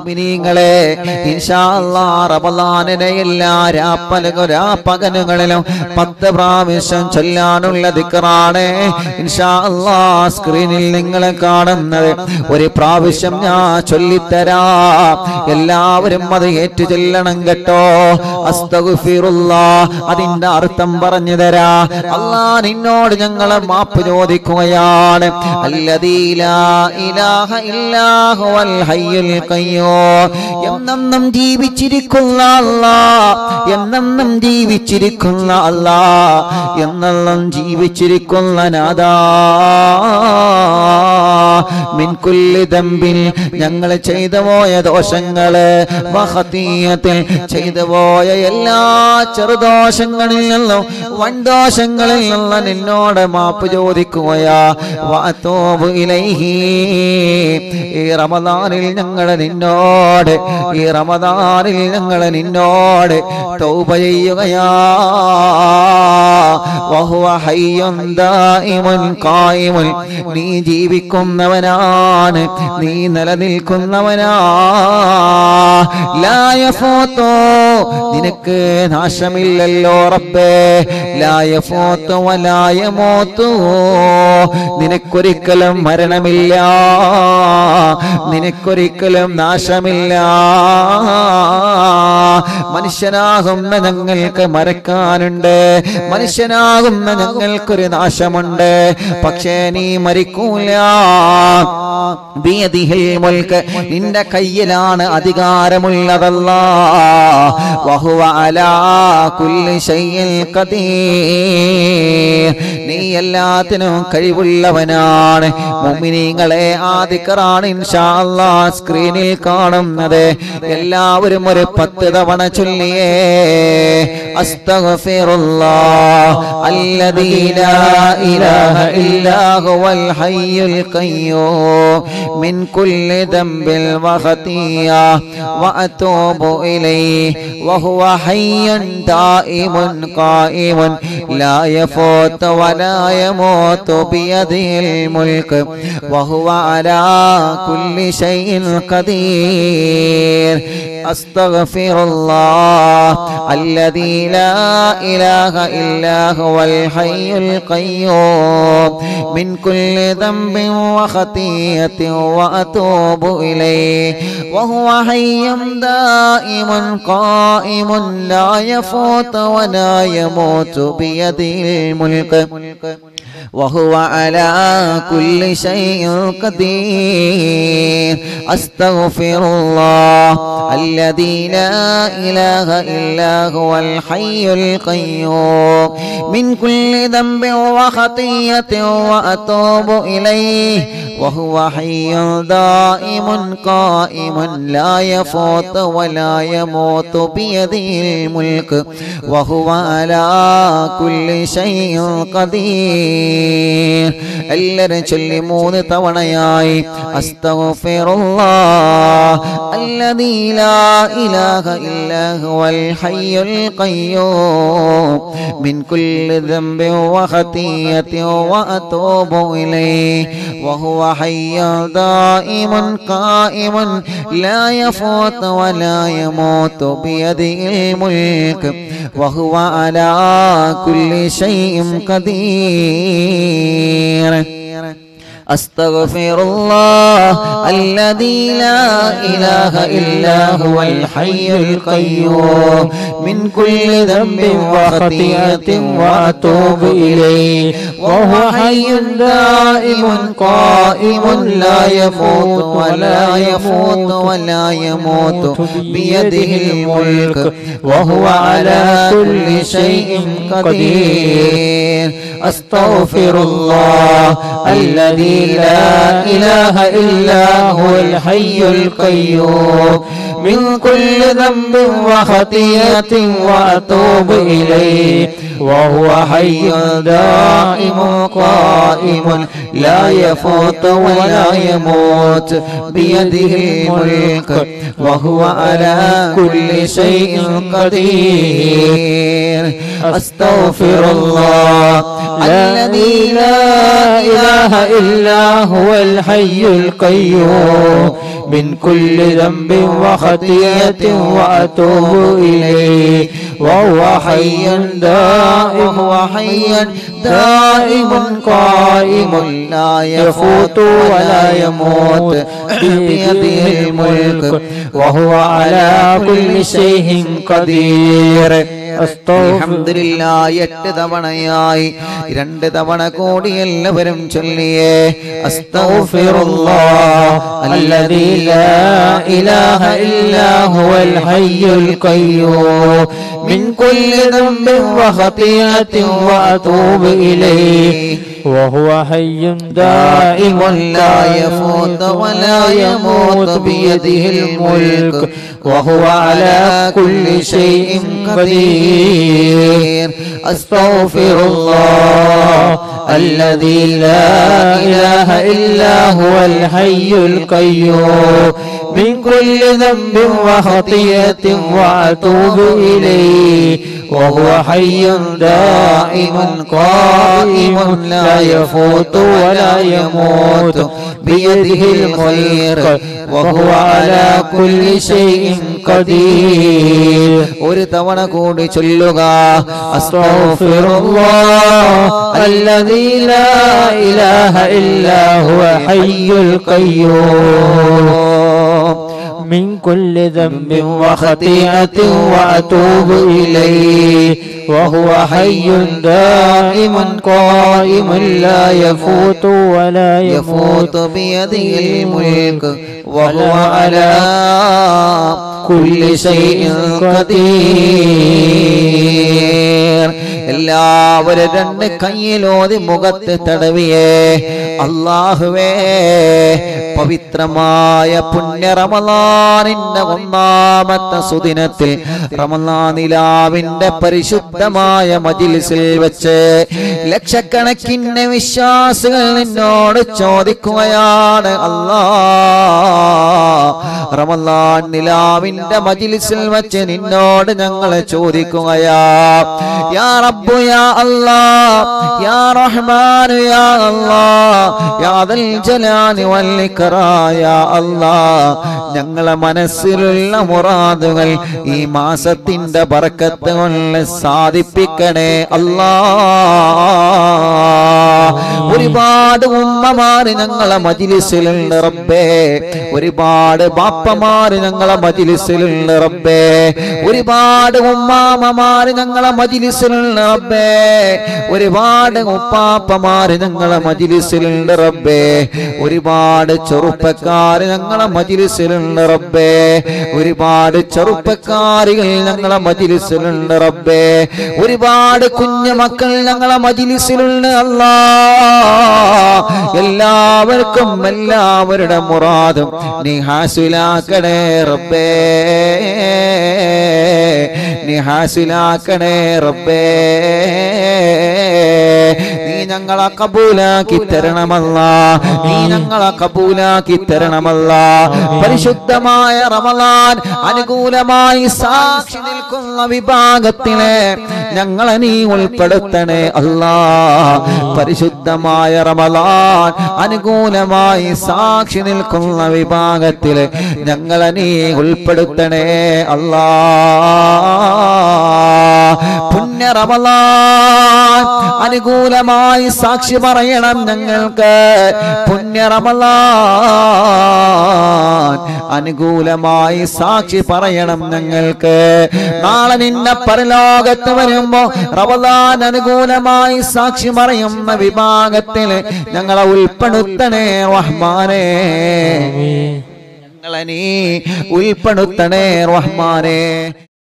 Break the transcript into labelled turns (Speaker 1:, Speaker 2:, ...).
Speaker 1: മുഅ്മിനീങ്ങളെ ഇൻഷാ അല്ലാഹ് റമളാനിലെ എല്ലാ രാപ്പലക രാപ്പകലുകളിലും പത്ത് പ്രാവശ്യം ചൊല്ലാനുള്ള ദിക്റാണ് ഇൻഷാ അല്ലാഹ് സ്ക്രീനിൽ നിങ്ങളെ കാണുന്നത് ഒരു പ്രാവശ്യം ഞാൻ ചൊല്ലിത്തരാം എല്ലാവരും അത് ഏറ്റു ചൊല്ലണം കേട്ടോ അസ്തഗ്ഫിറുല്ലാ അതിന്റെ അർത്ഥം പറഞ്ഞു തരാ അല്ലാ നിന്നോട് ഞങ്ങളെ മാപ്പ് ചോദിക്കുകയാണ് അല്ലദീ ലാ ഇലാഹ ഇല്ലാ ഹുവൽ ഹയ്യുൽ ഖയ്യൂം എന്നെന്നും ജീവിച്ചിരിക്കുന്ന അല്ലാ എന്നെന്നും ജീവിച്ചിരിക്കുന്ന അല്ലാ എന്നെന്നും ജീവിച്ചിരിക്കുന്ന നാദാ മിൻ കുല്ലി ദംബിൽ ഞങ്ങൾ ചെയ്തു പോയ ദോഷങ്ങള് വഹതീയത്തിൽ ചെയ്തു പോയ എല്ലാ ചെറുദോഷങ്ങളിൽ നിന്നും വൻദോഷങ്ങളിൽ നിന്നും നിന്നോട് മാപ്പ് ചോദിക്കുകയാ വാത്തോബ് ഇലൈഹി ഈ റമദാനിൽ ഞങ്ങൾ നിന്നോട് ഈ റമദാനിൽ ഞങ്ങൾ നിന്നോട് തൗബ ചെയ്യുകയാ വഹുവ ഹയ്യുൻ ദായിമുൻ ഖായിമുൻ നീ ജീവിക്കുന്നവനാണ് നീ നിലനിൽക്കുന്നവനാ ലാ യഫൂതു നിനക്ക് നാശമില്ലല്ലോ റബ്ബേ ലാ യഫൂതു വലാ യമൂതു നിനക്കൊരിക്കലും മരണമില്ല നിനക്കൊരിക്കലും നാശമില്ല മനുഷ്യനാകുന്ന ഞങ്ങൾക്ക് മരക്കാനുണ്ട് മനുഷ്യനാകുന്ന ഞങ്ങൾക്കൊരു നാശമുണ്ട് പക്ഷേ നീ മരിക്കൂല ബിയദിഹിൽ മുൽക്ക് നിന്റെ കയ്യിലാണ് അധികാരമുള്ളതല്ല വഹുവ അലാ കുല്ലി ശൈഇൻ ഖദീർ നീ എല്ലാത്തിനും കഴിവുള്ളവനാണ് മുഅ്മിനീങ്ങളെ ആദിക്കറാണ് ഇൻഷാ അല്ലാഹ് സ്ക്രീനിൽ കാണുന്നത് എല്ലാവരും ഒരു പത്ത് തവണ ചൊല്ലിയേ അസ്തഗ്ഫിറുല്ലാഹ് അല്ലദീ ലാ ഇലാഹ ഇല്ലാ ഹുവൽ ഹയ്യുൽ ഖയ്യൂം മിൻ കുല്ലി ദംബിൽ വഖതിയ വഅതൂബു ഇലൈഹി വഹുവ ഹയ്യുൻ ദായിമുൻ ഖായിമുൻ ലാ യഫൂതു വലാ യമൂതു ബിയദിഹിൽ മുൽക്ക് വഹുവ അലാ കുല്ലി ശൈഇൻ ഖദീർ أستغفر الله الذي لا إله إلا هو الحي القيوم من كل ذنب وخطيئة وأتوب إليه وهو حي دائم قائم لا يفوت ولا يموت بيده الملك وهو على كل شيء قدير أستغفر الله الذي لا إله إلا هو الحي القيوم من كل ذنب وخطية وأتوب إليه وهو حي دائم قائم لا يفوت ولا يموت بيده الملك وهو على كل شيء قدير എല്ലാവരും ചൊല്ലി മൂന്ന് തവണയായി അസ്തഗ്ഫിറുല്ലാഹ് الذي لا إله إلا هو الحي القيوم من كل ذنب وخطيئة وأتوب إليه وهو حي دائم قائم لا يفوت ولا يموت بيده الملك وهو على كل شيء قدير أستغفر الله الذي لا إله إلا هو الحي القيوم من كل ذنب وخطيئة وأتوب إليه وهو حي دائم قائم لا يفوت ولا يفوت ولا يموت بيده الملك وهو على كل شيء قدير أستغفر الله الذي لا إله إلا هو الحي القيوم من كل ذنب وخطيئة وأتوب إليه وهو حي دائم قائم لا يفوت ولا يموت بيده الملك وهو على كل شيء قدير أستغفر الله الذي لا إله إلا هو الحي القيوم من كل ذنب وخطيئة وأتوب إليه وهو حي دائم وحيا دائم قائم لا يفوت ولا يموت بيده الملك وهو على كل شيء قدير അൽഹംദുലില്ലാ എട്ട് തവണയായി രണ്ട് തവണ കൂടി എല്ലാവരും ചൊല്ലിയേ അസ്തഗ്ഫിറുല്ലാഹ് അല്ലദീ ലാ ഇലാഹ ഇല്ലാ ഹുവൽ ഹയ്യുൽ ഖയ്യൂം മിൻ കുല്ലി ദംബിൻ വഖതിയത്തിൻ വഅതൂബു ഇലൈഹി
Speaker 2: وهو حي
Speaker 1: دائم
Speaker 2: دائم
Speaker 1: لا يفوت ولا يموت بيده الملك وهو على كل شيء قدير أستغفر الله الذي لا إله إلا هو الحي القيوم من كل ذنب وخطيئة وأتوب إليه وهو حي دائم قائم لا يفوت ولا يموت بيده الخير وهو على كل شيء قدير ഒരു തവണ കൂടി ചൊല്ലുക അസ്തഗ്ഫിറുല്ലാഹ്
Speaker 2: الذي لا إله إلا هو حي القيوم من كل ذنب وخطيئة وأتوب إليه وهو حي دائم قائم لا يفوت ولا
Speaker 1: يفوت
Speaker 2: يموت
Speaker 1: بيده الملك وهو على كل شيء قدير എല്ലാവരും രണ്ട് കയ്യിലോതി മുഖത്ത് തടവിയേ അള്ളാഹുവേ പവിത്രമായ പുണ്യ റമലാനിന്റെ ഒന്നാമത്തെ സുദിനത്തിൽ റമലാനിലാവിന്റെ പരിശുദ്ധമായ മജിലിസിൽ വെച്ച് ലക്ഷക്കണക്കിന് വിശ്വാസികൾ നിന്നോട് ചോദിക്കുകയാണ് അല്ലാ റമലാൻ നിലാവിന്റെ മജിലിസിൽ വെച്ച് നിന്നോട് ഞങ്ങളെ ചോദിക്കുകയാ യാ റബ്ബു യാ അല്ലാ യാ റഹ്മാനു യാ അല്ലാ യാ ദൽ ജലാലി വൽ ഇക്റാം യാ അല്ലാ ഞങ്ങളെ മനസ്സിലുള്ള മുറാദുകൾ ഈ മാസത്തിന്റെ ബർക്കത്ത് കൊണ്ട് സാധിപ്പിക്കണേ അല്ലാ ഒരുപാട് ഉമ്മമാര് ഞങ്ങളെ മജിലിസിലുണ്ട് റബ്ബേ ഒരുപാട് ബാപ്പമാര് ഞങ്ങളെ മജിലിസിലുണ്ട് റബ്ബേ ഒരുപാട് ഉമ്മാമമാര് ഞങ്ങളെ മജിലിസിലുണ്ട് റബ്ബേ ഒരുപാട് ഉപ്പാപ്പമാര് ഞങ്ങളെ മജിലിസിലുണ്ട് റബ്ബേ ഒരുപാട് ചെറുപ്പക്കാര് ഞങ്ങളെ മജിലിസിലുണ്ട് റബ്ബേ ഒരുപാട് ചെറുപ്പക്കാരികൾ ഞങ്ങളെ മജിലിസിലുണ്ട് റബ്ബേ ഒരുപാട് കുഞ്ഞു മക്കൾ ഞങ്ങളെ മജിലിസിലുണ്ട് അല്ലാ എല്ലാവർക്കും എല്ലാവരുടെ മുറാദും നീ ഹാസുലാക്കണേ റബ്ബേ നീ ഹാസുലാക്കണേ റബ്ബേ നീ ഞങ്ങളെ കബൂലാക്കി തരണമല്ല നീ ഞങ്ങളെ കബൂലാക്കി തരണമല്ല പരിശുദ്ധമായ റമലാൻ അനുകൂലമായി സാക്ഷി നിൽക്കുന്ന വിഭാഗത്തിലെ ഞങ്ങളെ നീ ഉൾപ്പെടുത്തണേ അല്ലാ പരിശുദ്ധമായ റമലാൻ അനുകൂലമായി സാക്ഷി നിൽക്കുന്ന വിഭാഗത്തില് ഞങ്ങളെ നീ ഉൾപ്പെടുത്തണേ അല്ലാ പുണ്യ റമലാൻ അനുകൂലമായി സാക്ഷി പറയണം ഞങ്ങൾക്ക് പുണ്യ റമലാൻ അനുകൂലമായി സാക്ഷി പറയണം ഞങ്ങൾക്ക് നാളെ നിന്നെ പരലോകത്ത് വരുമ്പോ റമലാൻ അനുകൂലമായി സാക്ഷി പറയുന്ന വിഭാഗത്തിൽ ഞങ്ങളെ ഉൾപ്പെടുത്തണേ റഹ്മാനേ
Speaker 2: آمين
Speaker 1: ഞങ്ങളെ നീ ഉൾപ്പെടുത്തണേ റഹ്മാനേ